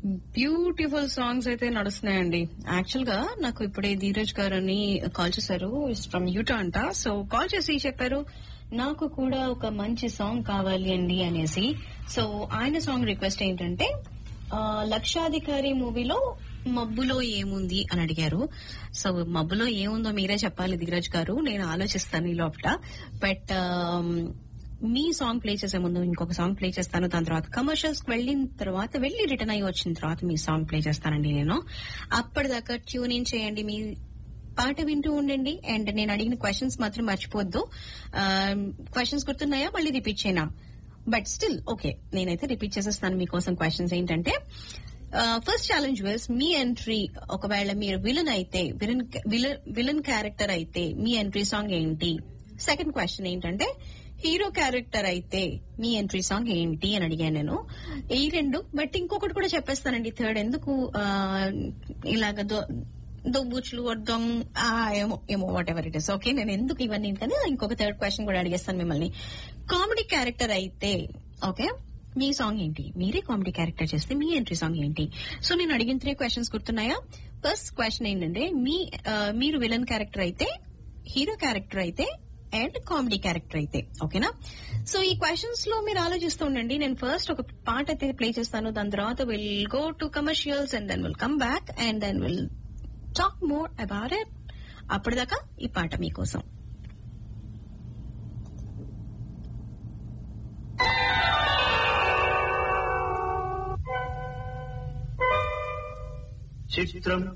beautiful songs అయితే నడుస్తున్నాయండి actual గా నాకు ఇప్పుడే ధీరజ్ గారు అని కాల్ చేశారు ఫ్రమ్ యూటా అంట సో కాల్ చేసి చెప్పారు నాకు కూడా ఒక మంచి సాంగ్ కావాలి అండి అనేసి సో ఆయన సాంగ్ రిక్వెస్ట్ ఏంటంటే ఆ, లక్షాధికారి మూవీలో మబ్బులో ఏముంది అని అడిగారు సో మబ్బులో ఏముందో మీరే చెప్పాలి ధీరజ్ గారు నేను ఆలోచిస్తాను ఈ లోపల బట్ మీ సాంగ్ ప్లే చేసే ముందు ఇంకొక సాంగ్ ప్లే చేస్తాను దాని తర్వాత కమర్షియల్స్ కి వెళ్ళిన తర్వాత వెళ్ళి రిటర్న్ అయ్యి వచ్చిన తర్వాత మీ సాంగ్ ప్లే చేస్తానండి నేను అప్పటిదాకా ట్యూన్ ఇన్ చేయండి మీ పాట వింటూ ఉండండి అండ్ నేను అడిగిన క్వశ్చన్స్ మాత్రం మర్చిపోద్దు క్వశ్చన్స్ గుర్తున్నాయా మళ్ళీ రిపీట్ చేయనా బట్ స్టిల్ ఓకే నేనైతే రిపీట్ చేసేస్తాను మీకోసం క్వశ్చన్స్ ఏంటంటే ఫస్ట్ ఛాలెంజ్ వేస్ మీ ఎంట్రీ ఒకవేళ మీరు విలన్ అయితే విలన్ విలన్ క్యారెక్టర్ అయితే మీ ఎంట్రీ సాంగ్ ఏంటి సెకండ్ క్వశ్చన్ ఏంటంటే హీరో క్యారెక్టర్ అయితే మీ ఎంట్రీ సాంగ్ ఏంటి అని అడిగాను నేను ఈ రెండు బట్ ఇంకొకటి కూడా చెప్పేస్తానండి థర్డ్ ఎందుకు ఆ, ఇలాగ దో- దొబ్బుచ్చులు అర్థం ఆ, ఏమో ఏమో whatever it is okay నేను ఎందుకు ఇవన్నీ కానీ ఇంకొక థర్డ్ క్వశ్చన్ కూడా అడిగేస్తాను మిమ్మల్ని కామెడీ క్యారెక్టర్ అయితే ఓకే మీ సాంగ్ ఏంటి మీరే కామెడీ క్యారెక్టర్ చేస్తే మీ ఎంట్రీ సాంగ్ ఏంటి సో నేను అడిగిన త్రీ క్వశ్చన్స్ గుర్తున్నాయా ఫస్ట్ క్వశ్చన్ ఏంటంటే మీ ఆ, మీరు విలన్ క్యారెక్టర్ అయితే హీరో క్యారెక్టర్ అయితే అండ్ కామెడీ క్యారెక్టర్ అయితే ఓకేనా సో ఈ క్వశ్చన్స్ లో మీరు ఆలోచిస్తూ ఉండండి నేను ఫస్ట్ ఒక పాట అయితే ప్లే చేస్తాను దాని తర్వాత we'll go to commercials and then we'll come back and then we'll talk more about it అప్పటిదాకా ఈ పాట మీకోసం చిత్రం